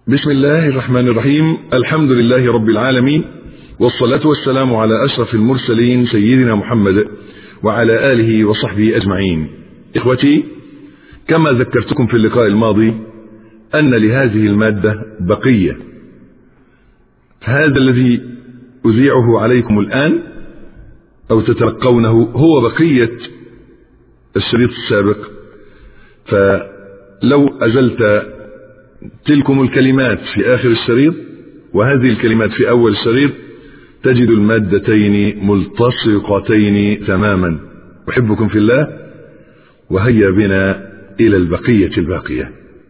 بسم الله الرحمن الرحيم الحمد لله رب العالمين والصلاة والسلام على أشرف المرسلين سيدنا محمد وعلى آله وصحبه أجمعين إخوتي كما ذكرتكم في اللقاء الماضي أن لهذه المادة بقية هذا الذي أذيعه عليكم الآن أو تتلقونه هو بقية الشريط السابق فلو أزلت تلكم الكلمات في آخر الشريط وهذه الكلمات في أول الشريط تجد المادتين ملتصقتين تماما أحبكم في الله وهيا بنا إلى البقية الباقية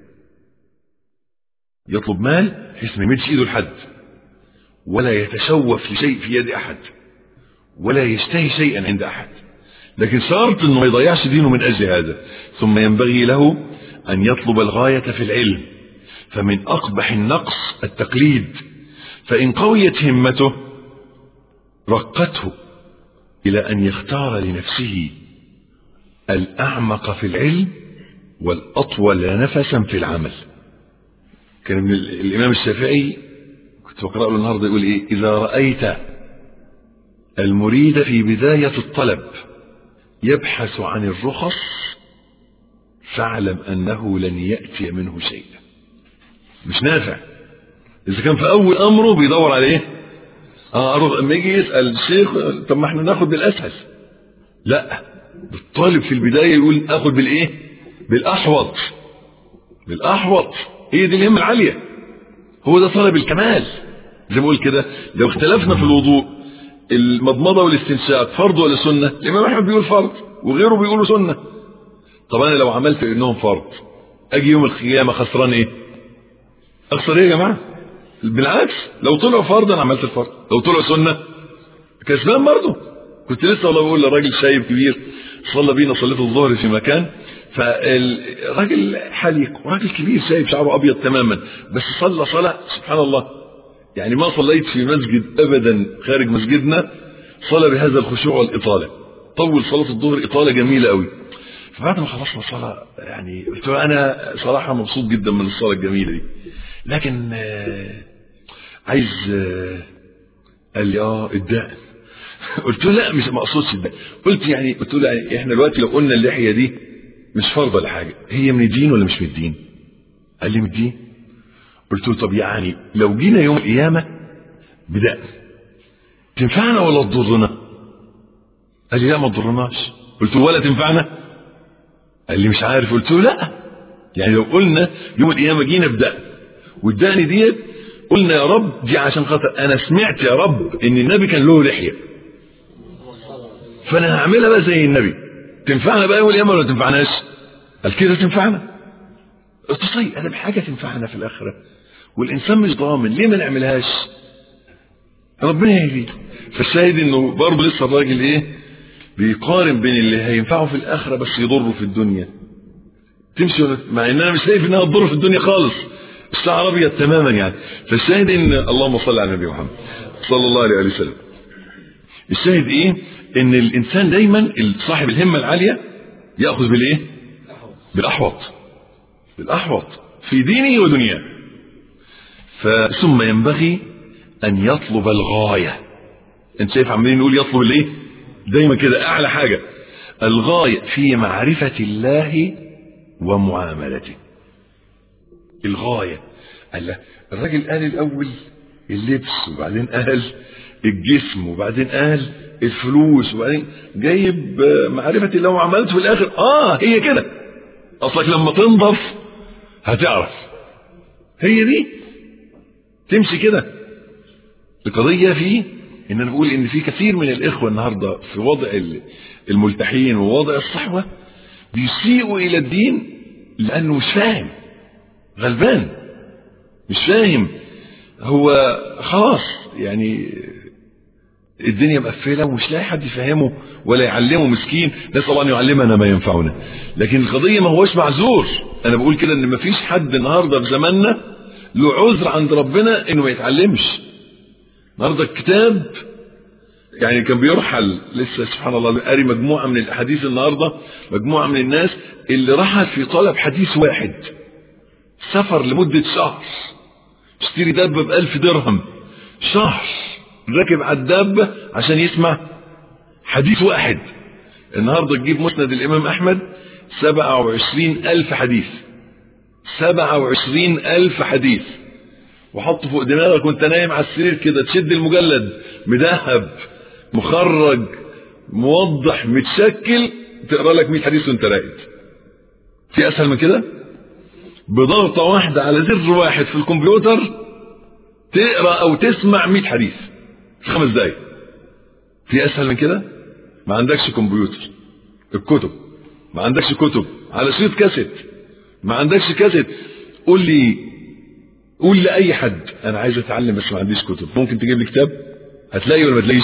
يطلب مال بحيث ما يمدش ايده لحد ولا يتشوف لشيء في يد احد ولا يشتهي شيئا عند احد لكن شرط انه ما يضيعش دينه من اجل هذا ثم ينبغي له ان يطلب الغايه في العلم فمن اقبح النقص التقليد فان قويت همته رقته الى ان يختار لنفسه الاعمق في العلم والاطول نفسا في العمل كان ابن الامام الشافعي كنت بقرا له النهارده يقول ايه اذا رايت المريد في بدايه الطلب يبحث عن الرخص فاعلم انه لن ياتي منه شيء مش نافع اذا كان في اول امره بيدور على ايه اه اروح اما يجي يسال الشيخ طب ما احنا ناخد بالاسهل لا الطالب في البدايه يقول اخد بالايه بالاحوط بالاحوط هي دي الهمه العاليه هو ده طلب الكمال زي ما بقول كده لو اختلفنا في الوضوء المضمضه والاستنشاق فرض ولا سنه الامام احمد بيقول فرض وغيره بيقولوا سنه طب انا لو عملت انهم فرض اجي يوم القيامه خسران ايه اخسر ايه يا جماعه بالعكس لو طلعوا فرض انا عملت الفرض لو طلعوا سنه كسبان برضه كنت لسه والله بقول لراجل شايب كبير صلى بينا صليت الظهر في مكان فالراجل حليق وراجل كبير شايب شعره ابيض تماما بس صلى صلاه سبحان الله يعني ما صليت في مسجد ابدا خارج مسجدنا صلى بهذا الخشوع والاطاله طول صلاه الظهر اطاله جميله قوي فبعد ما خلصنا الصلاه يعني قلت له انا صراحه مبسوط جدا من الصلاه الجميله دي لكن عايز قال لي اه الدقن قلت له لا مش ما اقصدش الدقن قلت يعني قلت له يعني احنا دلوقتي لو قلنا اللحيه دي مش فرض ولا حاجه هي من الدين ولا مش من الدين قال لي من الدين قلت له طب يعني لو جينا يوم القيامه بدقن تنفعنا ولا تضرنا قال لي لا ما تضرناش قلت له ولا تنفعنا قال لي مش عارف قلت له لا يعني لو قلنا يوم القيامه جينا بدقن والدقن ديت قلنا يا رب دي عشان خاطر انا سمعت يا رب ان النبي كان له لحيه فانا هعملها بقى زي النبي تنفعنا بقى يوم القيامه ولا تنفعناش قال كده تنفعنا قلت طيب انا بحاجه تنفعنا في الاخره والانسان مش ضامن ليه ما نعملهاش ربنا يهديه فالشاهد انه برضه لسه الراجل ايه بيقارن بين اللي هينفعه في الاخره بس يضره في الدنيا تمشي مع ان انا مش شايف انها تضر في الدنيا خالص الشعر ابيض تماما يعني فالشاهد ان اللهم صل على النبي محمد صلى الله عليه وسلم الشاهد ايه ان الانسان دايما صاحب الهمه العاليه ياخذ بالايه بالاحوط بالاحوط في دينه ودنياه ثم ينبغي ان يطلب الغايه انت شايف عمالين نقول يطلب الايه دايما كده اعلى حاجه الغايه في معرفه الله ومعاملته الغايه قال الراجل قال الاول اللبس وبعدين قال الجسم وبعدين قال الفلوس وبعدين جايب معرفة الله وعملته في الآخر آه هي كده أصلك لما تنضف هتعرف هي دي تمشي كده القضية في إن أنا بقول إن في كثير من الإخوة النهاردة في وضع الملتحين ووضع الصحوة بيسيئوا إلى الدين لأنه مش فاهم غلبان مش فاهم هو خلاص يعني الدنيا مقفله ومش لاقي حد يفهمه ولا يعلمه مسكين نسال الله ان يعلمنا ما ينفعنا لكن القضيه ما هوش معذور انا بقول كده ان ما فيش حد النهارده في زماننا له عذر عند ربنا انه ما يتعلمش النهارده الكتاب يعني كان بيرحل لسه سبحان الله قاري مجموعه من الاحاديث النهارده مجموعه من الناس اللي رحل في طلب حديث واحد سفر لمده شهر يشتري دابة بألف درهم شهر راكب على الدابة عشان يسمع حديث واحد النهاردة تجيب مسند الإمام أحمد سبعة وعشرين ألف حديث سبعة وعشرين ألف حديث وحطه فوق دماغك وانت نايم على السرير كده تشد المجلد مذهب مخرج موضح متشكل تقرا لك 100 حديث وانت راقد في اسهل من كده بضغطه واحده على زر واحد في الكمبيوتر تقرا او تسمع 100 حديث في خمس دقايق في اسهل من كده ما عندكش كمبيوتر الكتب ما عندكش كتب على شريط كاسيت ما عندكش كاسيت قول لي قول لاي حد انا عايز اتعلم بس ما عنديش كتب ممكن تجيب لي كتاب هتلاقي ولا ما تلاقيش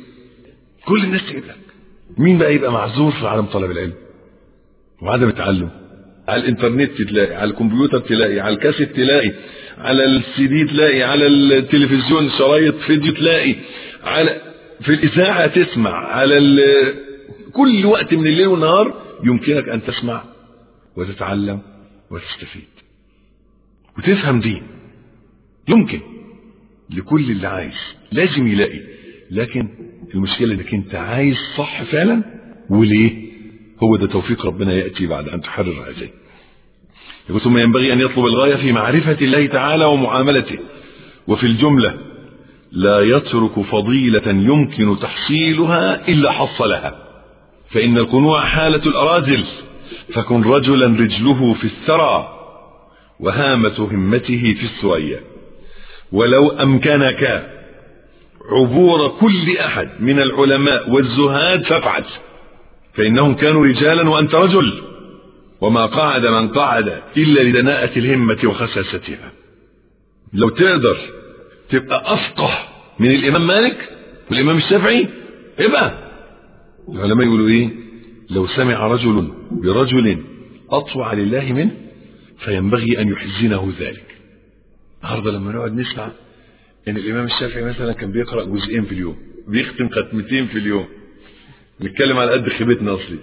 كل الناس تجيب لك مين بقى يبقى معذور في عالم طلب العلم وعدم التعلم على الانترنت تلاقي على الكمبيوتر تلاقي على الكاسيت تلاقي على السي دي تلاقي على التلفزيون شرايط فيديو تلاقي على في الاذاعه تسمع على ال... كل وقت من الليل والنهار يمكنك ان تسمع وتتعلم وتستفيد وتفهم دين يمكن لكل اللي عايز لازم يلاقي لكن المشكلة انك انت عايز صح فعلا وليه هو ده توفيق ربنا يأتي بعد أن تحرر هذه يقول ثم ينبغي أن يطلب الغاية في معرفة الله تعالى ومعاملته وفي الجملة لا يترك فضيلة يمكن تحصيلها إلا حصلها فإن القنوع حالة الأراذل فكن رجلا رجله في الثرى وهامة همته في الثريا ولو أمكنك عبور كل أحد من العلماء والزهاد فافعل فإنهم كانوا رجالا وأنت رجل وما قعد من قعد إلا لدناءة الهمة وخساستها لو تقدر تبقى أفقه من الإمام مالك والإمام الشافعي ابقى العلماء يقولوا إيه لو سمع رجل برجل أطوع لله منه فينبغي أن يحزنه ذلك النهارده لما نقعد نسمع ان الامام الشافعي مثلا كان بيقرا جزئين في اليوم بيختم ختمتين في اليوم نتكلم على قد خيبتنا اصلي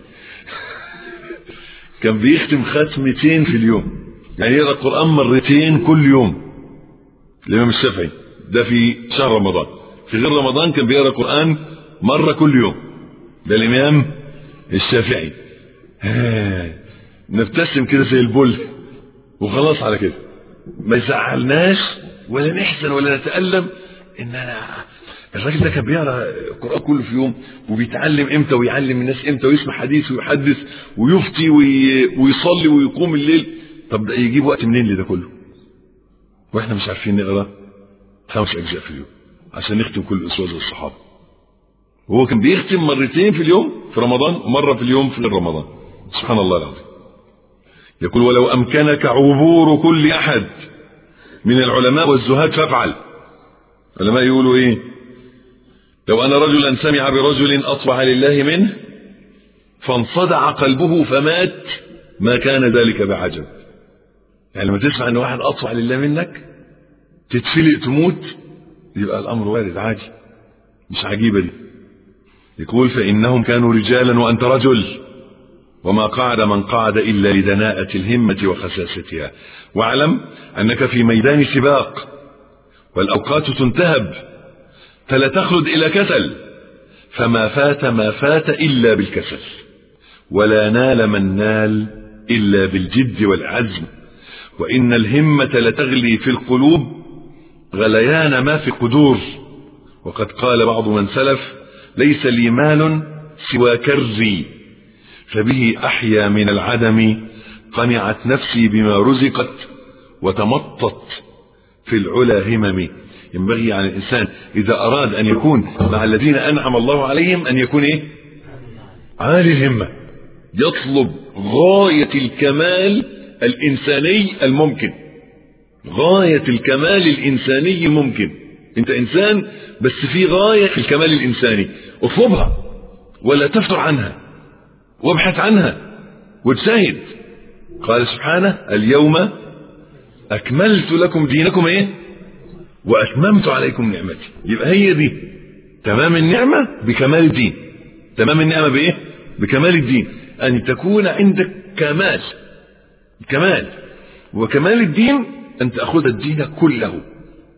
كان بيختم ختمتين في اليوم يعني يقرا القران مرتين كل يوم الامام الشافعي ده في شهر رمضان في غير رمضان كان بيقرا القران مره كل يوم ده الامام الشافعي نبتسم كده زي البل وخلاص على كده ما يزعلناش ولا نحزن ولا نتألم ان انا الراجل ده كان بيقرا القران كله في يوم وبيتعلم امتى ويعلم الناس امتى ويسمع حديث ويحدث ويفتي وي... ويصلي ويقوم الليل طب ده يجيب وقت منين لده كله واحنا مش عارفين نقرا خمس اجزاء في اليوم عشان نختم كل اسبوع زي الصحابه وهو كان بيختم مرتين في اليوم في رمضان ومره في اليوم في رمضان سبحان الله العظيم يقول ولو امكنك عبور كل احد من العلماء والزهاد فافعل العلماء يقولوا ايه لو ان رجلا سمع برجل اطبع لله منه فانصدع قلبه فمات ما كان ذلك بعجب يعني لما تسمع ان واحد اطبع لله منك تتفلق تموت يبقى الامر وارد عادي مش عجيبه دي يقول فانهم كانوا رجالا وانت رجل وما قعد من قعد إلا لدناءة الهمة وخساستها واعلم أنك في ميدان سباق والأوقات تنتهب فلا تخلد إلى كسل فما فات ما فات إلا بالكسل ولا نال من نال إلا بالجد والعزم وإن الهمة لتغلي في القلوب غليان ما في القدور وقد قال بعض من سلف ليس لي مال سوى كري فبه أحيا من العدم قنعت نفسي بما رزقت وتمطت في العلا هممي ينبغي على الإنسان إذا أراد أن يكون مع الذين أنعم الله عليهم أن يكون إيه؟ عالي الهمة يطلب غاية الكمال الإنساني الممكن غاية الكمال الإنساني الممكن أنت إنسان بس في غاية في الكمال الإنساني اطلبها ولا تفتر عنها وابحث عنها واجتهد قال سبحانه اليوم أكملت لكم دينكم إيه وأتممت عليكم نعمتي يبقى هي دي تمام النعمة بكمال الدين تمام النعمة بإيه بكمال الدين أن تكون عندك كمال كمال وكمال الدين أن تأخذ الدين كله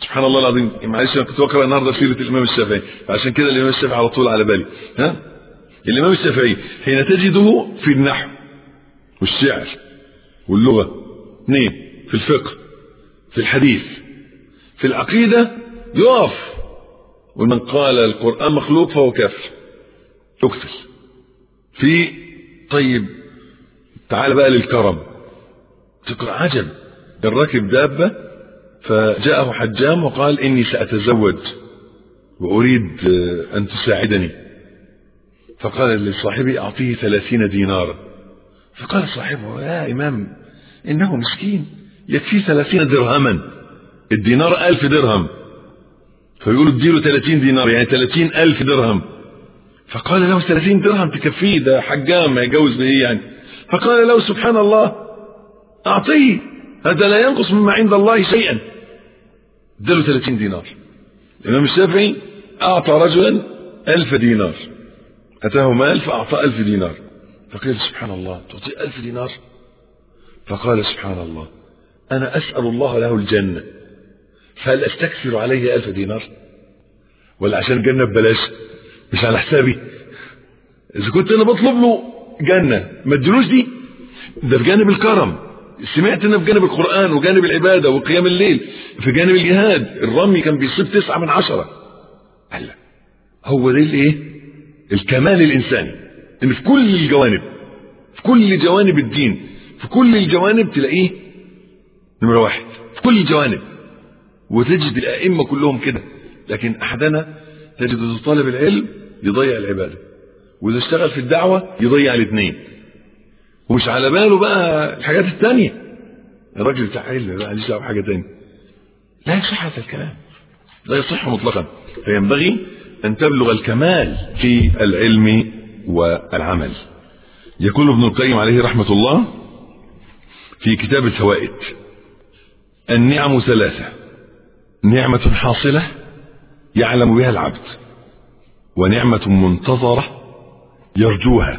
سبحان الله العظيم معلش انا كنت بقرا النهارده سيره الامام الشافعي عشان كده الامام الشافعي على طول على بالي ها الامام الشافعي حين تجده في النحو والشعر واللغه اثنين في الفقه في الحديث في العقيده يقف ومن قال القران مخلوق فهو كافر يقتل في طيب تعال بقى للكرم تقرا عجب الراكب دابه فجاءه حجام وقال إني سأتزوج وأريد أن تساعدني فقال لصاحبي أعطيه ثلاثين دينارا فقال صاحبه يا إمام إنه مسكين يكفي ثلاثين درهما الدينار ألف درهم فيقول اديله ثلاثين دينار يعني ثلاثين ألف درهم فقال له ثلاثين درهم تكفيه ده حجام ما يجوز بإيه يعني فقال له سبحان الله أعطيه هذا لا ينقص مما عند الله شيئا اداله 30 دينار الإمام الشافعي أعطى رجلا ألف دينار أتاه مال فأعطى ألف دينار فقال سبحان الله تعطي ألف دينار فقال سبحان الله أنا أسأل الله له الجنة فهل أستكثر عليه ألف دينار ولا عشان الجنة ببلاش مش على حسابي إذا كنت أنا بطلب له جنة ما ادلوش دي ده في جانب الكرم سمعت ان في جانب القرآن وجانب العبادة وقيام الليل في جانب الجهاد الرمي كان بيصيب تسعة من عشرة قال هو ده الايه الكمال الانساني ان في كل الجوانب في كل جوانب الدين في كل الجوانب تلاقيه نمرة واحد في كل الجوانب وتجد الأئمة كلهم كده لكن أحدنا تجد طالب العلم يضيع العبادة وإذا اشتغل في الدعوة يضيع الاثنين ومش على باله بقى الحاجات التانية الراجل بتاع علم بقى ليش دعوه بحاجة تانية لا يصح هذا الكلام لا يصح مطلقا فينبغي أن تبلغ الكمال في العلم والعمل يقول ابن القيم عليه رحمة الله في كتاب الفوائد النعم ثلاثة نعمة حاصلة يعلم بها العبد ونعمة منتظرة يرجوها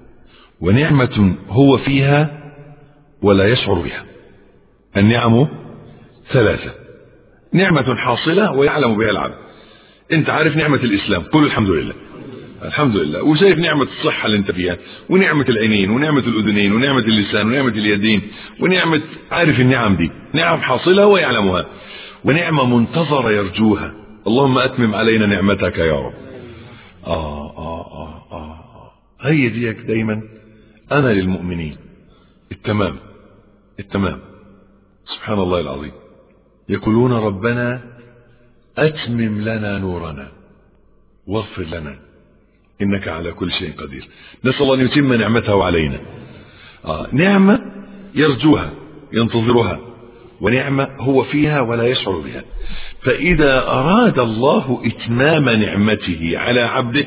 ونعمة هو فيها ولا يشعر بها النعم ثلاثة نعمة حاصلة ويعلم بها العبد انت عارف نعمة الاسلام قل الحمد لله الحمد لله وشايف نعمة الصحة اللي انت فيها ونعمة العينين ونعمة الاذنين ونعمة اللسان ونعمة اليدين ونعمة عارف النعم دي نعم حاصلة ويعلمها ونعمة منتظرة يرجوها اللهم اتمم علينا نعمتك يا رب آه آه آه آه, آه. هي ديك دايما أنا للمؤمنين التمام التمام سبحان الله العظيم يقولون ربنا أتمم لنا نورنا واغفر لنا إنك على كل شيء قدير نسأل الله أن يتم نعمته علينا آه نعمة يرجوها ينتظرها ونعمة هو فيها ولا يشعر بها فإذا أراد الله إتمام نعمته على عبده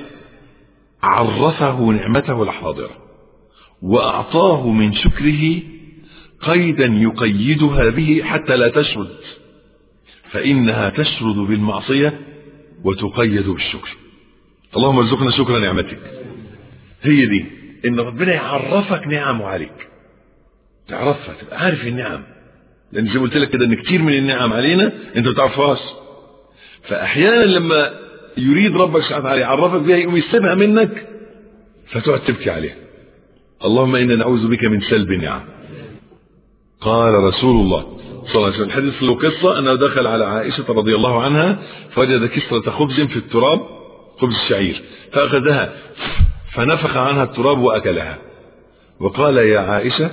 عرفه نعمته الحاضرة وأعطاه من شكره قيدا يقيدها به حتى لا تشرد فإنها تشرد بالمعصية وتقيد بالشكر اللهم ارزقنا شكر نعمتك هي دي ان ربنا يعرفك نعمه عليك تعرفها تبقى عارف النعم لان زي ما قلت لك كده ان كتير من النعم علينا انت ما بتعرفهاش فاحيانا لما يريد ربك سبحانه وتعالى يعرفك بها يقوم يسيبها منك فتقعد تبكي عليها اللهم انا نعوذ بك من سلب النعم قال رسول الله صلى الله عليه وسلم الحديث له قصة أنه دخل على عائشة رضي الله عنها فوجد كسرة خبز في التراب خبز الشعير فأخذها فنفخ عنها التراب وأكلها وقال يا عائشة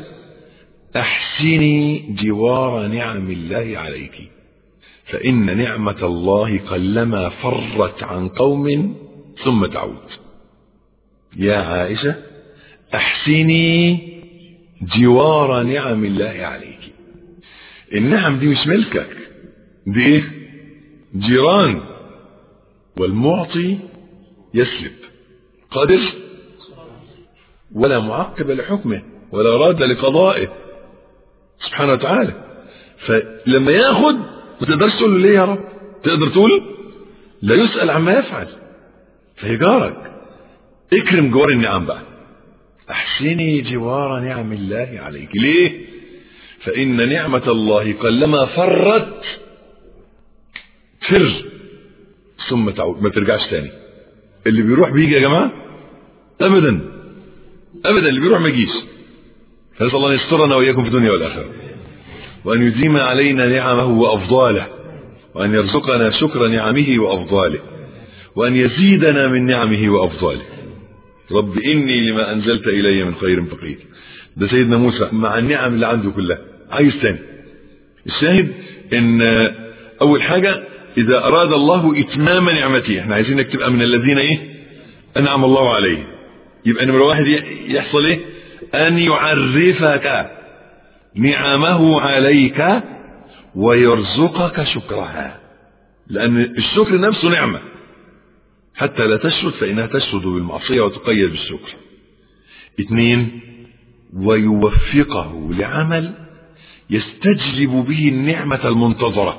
أحسني جوار نعم الله عليك فإن نعمة الله قلما فرت عن قوم ثم تعود يا عائشة أحسني جوار نعم الله عليك النعم دي مش ملكك دي ايه جيران والمعطي يسلب قادر ولا معقب لحكمه ولا راد لقضائه سبحانه وتعالى فلما ياخد ما تقدرش تقول له ليه يا رب تقدر تقول لا يسأل عما يفعل فهي جارك اكرم جوار النعم بقى احسني جوار نعم الله عليك ليه فإن نعمة الله قلما فرت فر ثم تعود ما ترجعش تاني اللي بيروح بيجي يا جماعة أبدا أبدا اللي بيروح ما يجيش فنسأل الله أن يسترنا وإياكم في الدنيا والآخرة وأن يديم علينا نعمه وأفضاله وأن يرزقنا شكر نعمه وأفضاله وأن يزيدنا من نعمه وأفضاله رب إني لما أنزلت إلي من خير فقير ده سيدنا موسى مع النعم اللي عنده كلها عايز تاني الشاهد ان اول حاجة اذا اراد الله اتمام نعمته احنا عايزينك تبقى من الذين ايه انعم الله عليه يبقى نمرة واحد يحصل ايه ان يعرفك نعمه عليك ويرزقك شكرها لان الشكر نفسه نعمة حتى لا تشرد فانها تشرد بالمعصية وتقيد بالشكر اثنين ويوفقه لعمل يستجلب به النعمة المنتظرة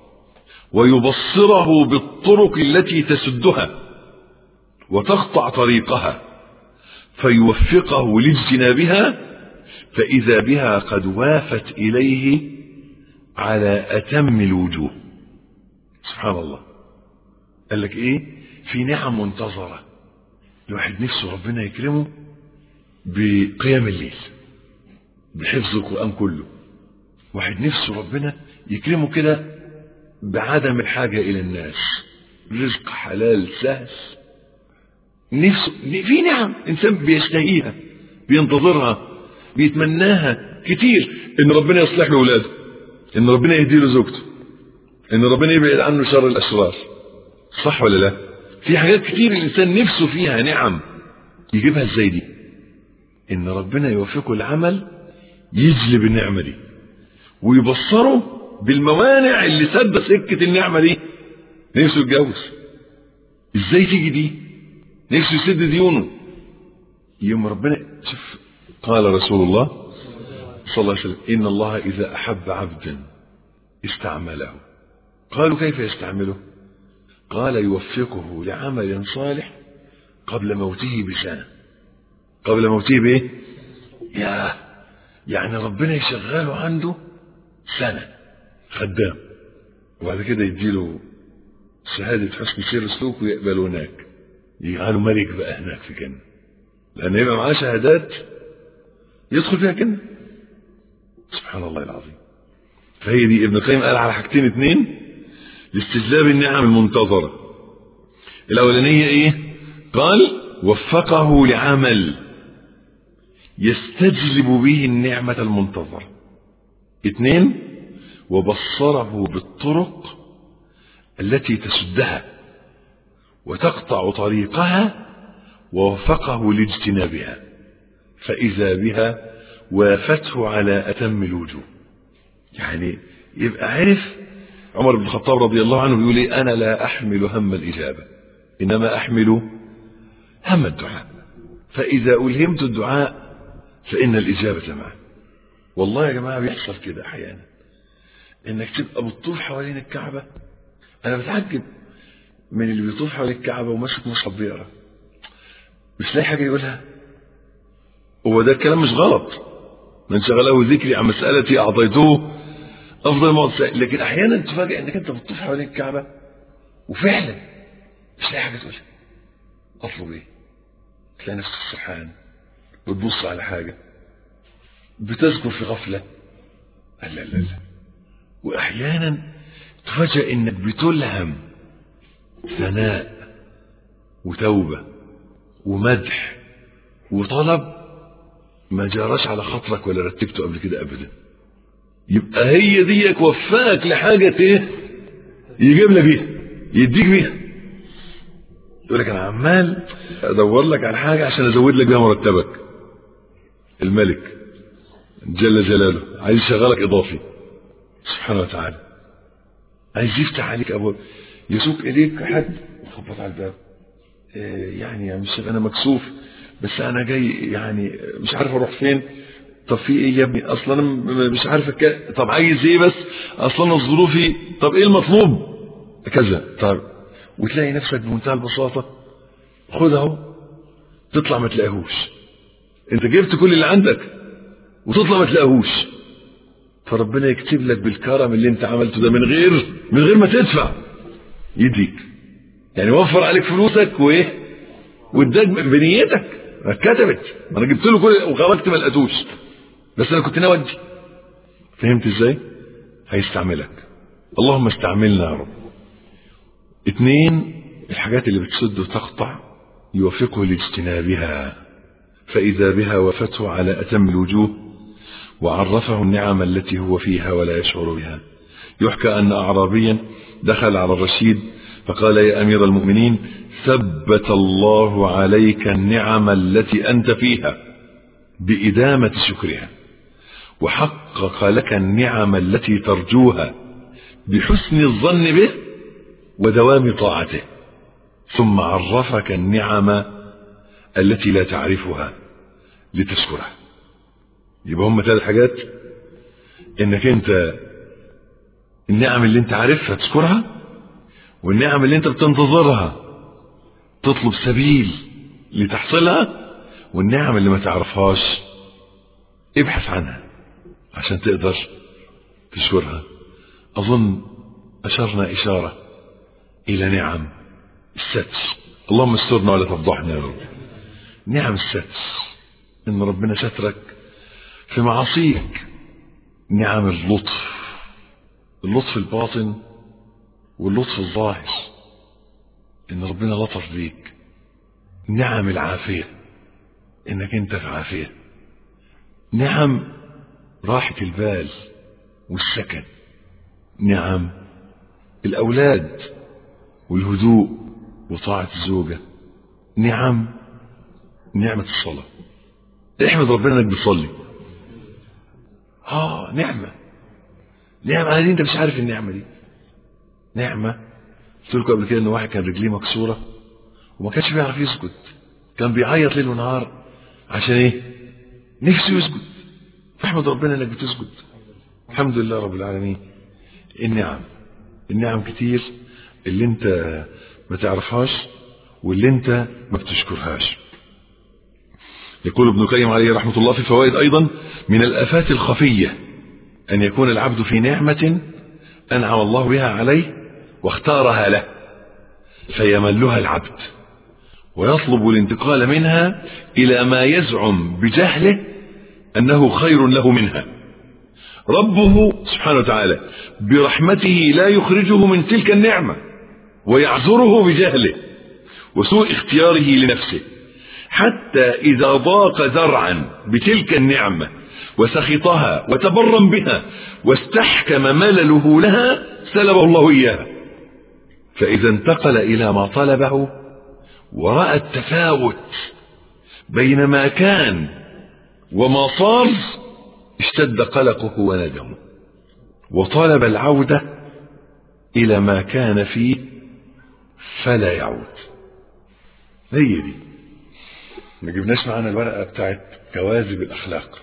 ويبصره بالطرق التي تسدها وتقطع طريقها فيوفقه لاجتنابها فإذا بها قد وافت إليه على أتم الوجوه سبحان الله قال لك إيه في نعم منتظرة الواحد نفسه ربنا يكرمه بقيام الليل بحفظ القرآن كله واحد نفسه ربنا يكرمه كده بعدم الحاجة إلى الناس رزق حلال سهل نفسه في نعم إنسان بيشتهيها بينتظرها بيتمناها كتير إن ربنا يصلح له ولاده إن ربنا يهدي له زوجته إن ربنا يبعد عنه شر الأشرار صح ولا لا في حاجات كتير الإنسان نفسه فيها نعم يجيبها ازاي دي إن ربنا يوفقه العمل يجلب النعمة دي ويبصره بالموانع اللي سد سكة النعمة دي نفسه يتجوز ازاي تيجي دي نفسه يسد ديونه يوم ربنا شوف قال رسول الله صلى الله عليه وسلم إن الله إذا أحب عبدا استعمله قالوا كيف يستعمله قال يوفقه لعمل صالح قبل موته بسنة قبل موته بايه يا يعني ربنا يشغله عنده سنة خدام وبعد كده يديله شهادة حسن سير سلوك ويقبله هناك يجعله ملك بقى هناك في جنة لأن يبقى معاه شهادات يدخل فيها جنة سبحان الله العظيم فهي دي ابن القيم قال على حاجتين اتنين لاستجلاب النعم المنتظرة الأولانية ايه قال وفقه لعمل يستجلب به النعمة المنتظرة اثنين وبصره بالطرق التي تسدها وتقطع طريقها ووفقه لاجتنابها فإذا بها وافته على أتم الوجوه يعني يبقى عارف عمر بن الخطاب رضي الله عنه بيقول ايه أنا لا أحمل هم الإجابة إنما أحمل هم الدعاء فإذا ألهمت الدعاء فإن الإجابة معه والله يا جماعة بيحصل كده أحيانا إنك تبقى بتطوف حوالين الكعبة أنا بتعجب من اللي بيطوف حوالين الكعبة وماسك مصحف بيقرا مش لاقي حاجة يقولها هو ده الكلام مش غلط من شغله ذكري عن مسألتي أعطيته أفضل موت لكن أحيانا تفاجئ إنك أنت بتطوف حوالين الكعبة وفعلا مش لاقي حاجة تقولها أطلب إيه؟ تلاقي نفسك سرحان بتبص على حاجة بتذكر في غفلة لا لا لا وأحيانا تفاجأ إنك بتلهم ثناء وتوبة ومدح وطلب ما جراش على خاطرك ولا رتبته قبل كده أبدا يبقى هي ديك وفاك لحاجة ايه يجيب لك بيها يديك بيها يقول لك انا عمال ادور لك على حاجة عشان ازود لك بيها مرتبك الملك جل جلاله عايز يشغلك اضافي سبحانه وتعالى عايز يفتح عليك ابواب يسوق اليك حد يخبط على الباب إيه يعني يا مش انا مكسوف بس انا جاي يعني مش عارف اروح فين طب في ايه يا ابني اصلا انا مش عارف الك... طب عايز ايه بس اصلا انا ظروفي طب ايه المطلوب كذا طب وتلاقي نفسك بمنتهى البساطه خد اهو تطلع ما تلاقيهوش انت جبت كل اللي عندك وتطلع ما تلاقيهوش فربنا يكتب لك بالكرم اللي انت عملته ده من غير من غير ما تدفع يديك يعني وفر عليك فلوسك وايه واداك بنيتك كتبت ما انا جبت له كل وخرجت ما لقيتوش بس انا كنت ناوي ادي فهمت ازاي هيستعملك اللهم استعملنا يا رب اتنين الحاجات اللي بتسد وتقطع يوفقه لاجتنابها فإذا بها وفته على أتم الوجوه وعرفه النعم التي هو فيها ولا يشعر بها يحكى أن أعرابيا دخل على الرشيد فقال يا أمير المؤمنين ثبت الله عليك النعم التي أنت فيها بإدامة شكرها وحقق لك النعم التي ترجوها بحسن الظن به ودوام طاعته ثم عرفك النعم التي لا تعرفها لتشكرها يبقى هم ثلاث حاجات انك انت النعم اللي انت عارفها تشكرها والنعم اللي انت بتنتظرها تطلب سبيل لتحصيلها والنعم اللي ما تعرفهاش ابحث عنها عشان تقدر تشكرها اظن اشرنا اشاره الى نعم الستر اللهم استرنا ولا تفضحنا يا رب نعم الستر ان ربنا سترك في معاصيك نعم اللطف اللطف الباطن واللطف الظاهر ان ربنا لطف بيك نعم العافية انك انت في عافية نعم راحة البال والسكن نعم الاولاد والهدوء وطاعة الزوجة نعم نعمة الصلاة احمد ربنا انك بتصلي اه نعمة نعمة دي انت مش عارف النعمة دي نعمة قلت لكم قبل كده ان واحد كان رجليه مكسورة وما كانش بيعرف يسجد كان بيعيط ليل ونهار عشان ايه نفسه يسجد فاحمد ربنا انك بتسجد الحمد لله رب العالمين النعم النعم كتير اللي انت ما تعرفهاش واللي انت ما بتشكرهاش يقول ابن القيم عليه رحمة الله في فوائد أيضا من الآفات الخفية أن يكون العبد في نعمة أنعم الله بها عليه واختارها له فيملها العبد ويطلب الانتقال منها إلى ما يزعم بجهله أنه خير له منها ربه سبحانه وتعالى برحمته لا يخرجه من تلك النعمة ويعذره بجهله وسوء اختياره لنفسه حتى إذا ضاق ذرعا بتلك النعمة وسخطها وتبرم بها واستحكم ملله لها سلبه الله إياها فإذا انتقل إلى ما طلبه ورأى التفاوت بين ما كان وما صار اشتد قلقه وندمه وطلب العودة إلى ما كان فيه فلا يعود هي دي ما جبناش معانا الورقة بتاعت كواذب الأخلاق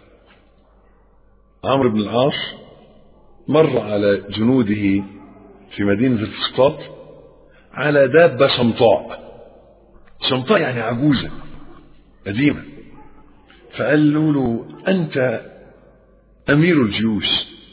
عمرو بن العاص مر على جنوده في مدينة الفسطاط على دابة شمطاء شمطاء يعني عجوزة قديمة فقال له, له أنت أمير الجيوش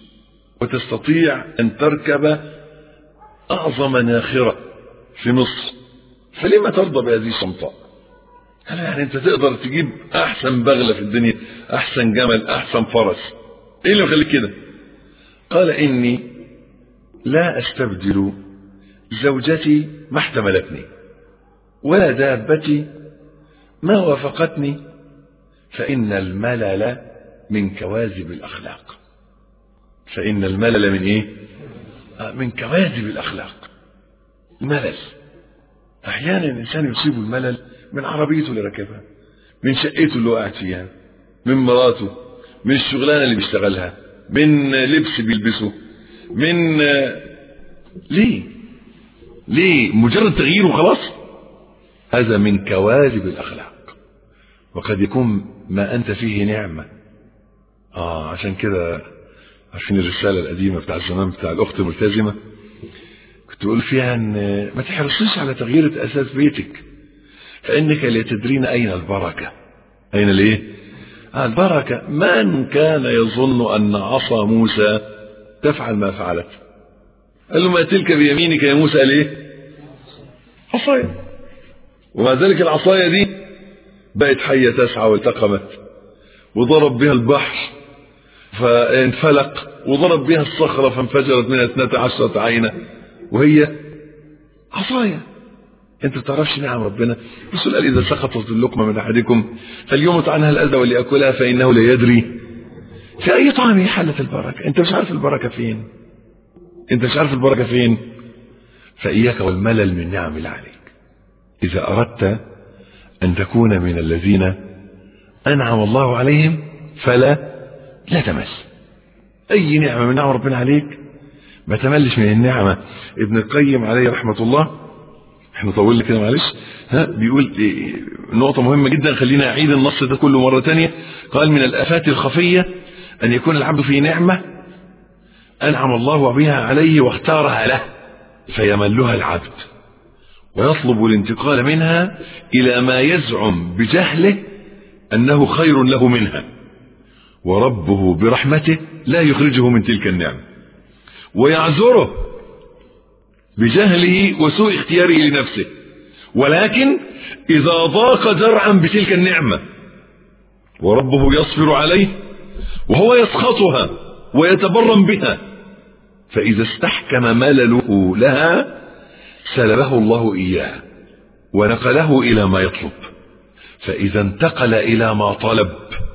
وتستطيع أن تركب أعظم ناخرة في مصر فلما ترضى بهذه الشمطاء قال يعني أنت تقدر تجيب أحسن بغلة في الدنيا أحسن جمل أحسن فرس إيه اللي يخليك كده قال إني لا أستبدل زوجتي ما احتملتني ولا دابتي ما وافقتني فإن الملل من كواذب الأخلاق فإن الملل من إيه؟ آه من كواذب الأخلاق الملل أحيانا الإنسان يصيب الملل من عربيته اللي راكبها من شقته اللي قاعد فيها من مراته من الشغلانة اللي بيشتغلها من لبس بيلبسه من ليه ليه مجرد تغيير وخلاص هذا من كواذب الأخلاق وقد يكون ما أنت فيه نعمة آه عشان كده عارفين الرسالة القديمة بتاع زمان بتاع الأخت الملتزمة كنت بقول فيها أن ما تحرصيش على تغيير أساس بيتك فإنك لا تدرين أين البركة أين الإيه؟ آه البركة من كان يظن أن عصا موسى تفعل ما فعلت قال له ما تلك بيمينك يا موسى قال إيه؟ عصاية ومع ذلك العصاية دي بقت حية تسعى والتقمت وضرب بها البحر فانفلق وضرب بها الصخرة فانفجرت منها اثنتا عشرة عينة وهي عصاية انت ما تعرفش نعم ربنا الرسول قال اذا سقطت اللقمة من احدكم فليمت عنها الاذى وليأكلها فانه لا يدري في اي طعم حلت البركة انت مش عارف البركة فين انت مش عارف البركة فين فاياك والملل من نعم الله عليك اذا اردت ان تكون من الذين انعم الله عليهم فلا لا تمس اي نعمة من نعم ربنا عليك ما تملش من النعمة ابن القيم عليه رحمة الله احنا طولنا كده معلش ها بيقول إيه نقطة مهمة جدا خلينا اعيد النص ده كله مرة تانية قال من الافات الخفية ان يكون العبد في نعمة انعم الله بها عليه واختارها له فيملها العبد ويطلب الانتقال منها الى ما يزعم بجهله انه خير له منها وربه برحمته لا يخرجه من تلك النعمة ويعذره بجهله وسوء اختياره لنفسه ولكن إذا ضاق ذرعا بتلك النعمة وربه يصبر عليه وهو يسخطها ويتبرم بها فإذا استحكم ملله لها سلبه الله إياه ونقله إلى ما يطلب فإذا انتقل إلى ما طلب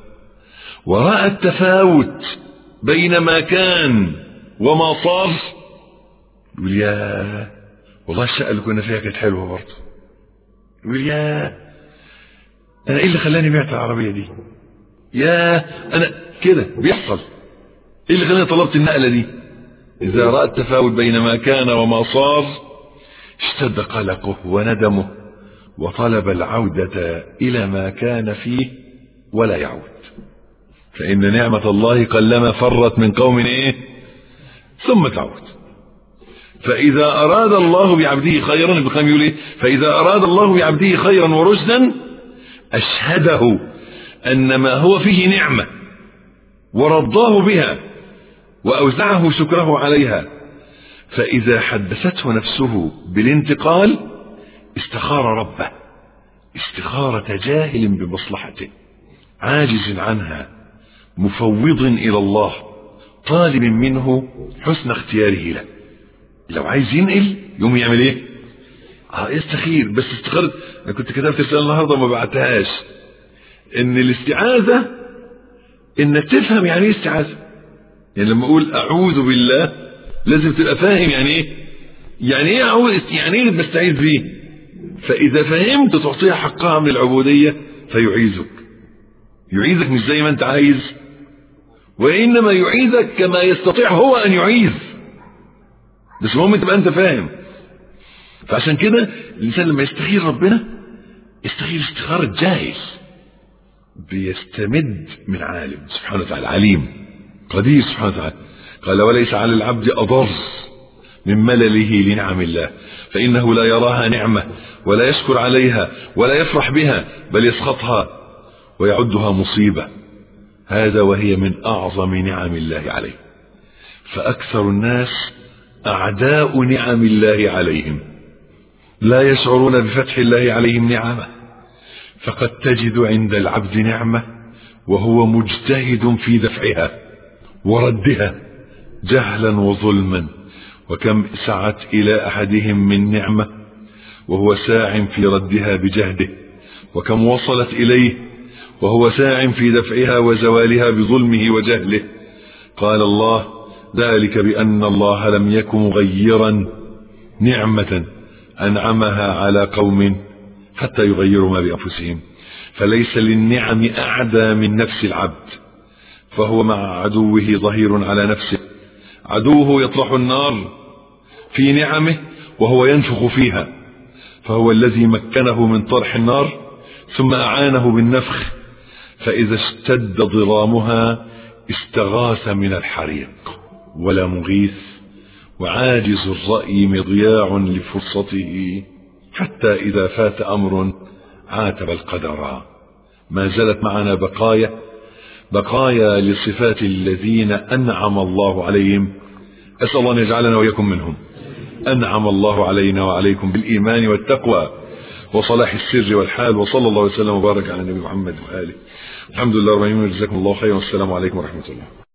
ورأى التفاوت بين ما كان وما صار يقول يا والله الشقة اللي كنا فيها كانت حلوة برضه يقول يا أنا إيه اللي خلاني بعت العربية دي يا أنا كده بيحصل إيه اللي خلاني طلبت النقلة دي إذا رأى التفاوت بين ما كان وما صار اشتد قلقه وندمه وطلب العودة إلى ما كان فيه ولا يعود فإن نعمة الله قلما فرت من قوم إيه ثم تعود فإذا أراد الله بعبده خيرا ابن القيم يقول إيه فإذا أراد الله بعبده خيرا ورشدا أشهده أن ما هو فيه نعمة ورضاه بها وأوزعه شكره عليها فإذا حدثته نفسه بالانتقال استخار ربه استخارة جاهل بمصلحته عاجز عنها مفوض إلى الله طالب منه حسن اختياره له لو عايز ينقل يوم يعمل ايه اه يستخير بس استخارة انا كنت كتبت رسالة النهاردة وما بعتهاش ان الاستعاذة انك تفهم يعني ايه استعاذة يعني لما اقول اعوذ بالله لازم تبقى فاهم يعني ايه يعني ايه اعوذ يعني ايه بستعيذ بيه فاذا فهمت تعطيها حقها من العبودية فيعيذك يعيذك مش زي ما انت عايز وانما يعيذك كما يستطيع هو ان يعيذ بس المهم تبقى انت فاهم فعشان كده الانسان لما يستخير ربنا يستخير استخارة جاهل بيستمد من عالم سبحانه وتعالى عليم قدير سبحانه وتعالى قال وليس على العبد أضر من ملله لنعم الله فإنه لا يراها نعمة ولا يشكر عليها ولا يفرح بها بل يسخطها ويعدها مصيبة هذا وهي من أعظم نعم الله عليه فأكثر الناس أعداء نعم الله عليهم لا يشعرون بفتح الله عليهم نعمه فقد تجد عند العبد نعمة وهو مجتهد في دفعها وردها جهلا وظلما وكم سعت إلى أحدهم من نعمة وهو ساع في ردها بجهده وكم وصلت إليه وهو ساع في دفعها وزوالها بظلمه وجهله قال الله ذلك بأن الله لم يكن مغيرا نعمة أنعمها على قوم حتى يغيروا ما بأنفسهم فليس للنعم أعدى من نفس العبد فهو مع عدوه ظهير على نفسه عدوه يطرح النار في نعمه وهو ينفخ فيها فهو الذي مكنه من طرح النار ثم أعانه بالنفخ فإذا اشتد ضرامها استغاث من الحريق ولا مغيث وعاجز الرأي مضياع لفرصته حتى إذا فات أمر عاتب القدر ما زالت معنا بقايا بقايا لصفات الذين أنعم الله عليهم أسأل الله أن يجعلنا وإياكم منهم أنعم الله علينا وعليكم بالإيمان والتقوى وصلاح السر والحال وصلى الله وسلم وبارك على نبي محمد وآله الحمد لله رب العالمين جزاكم الله خيرا والسلام عليكم ورحمة الله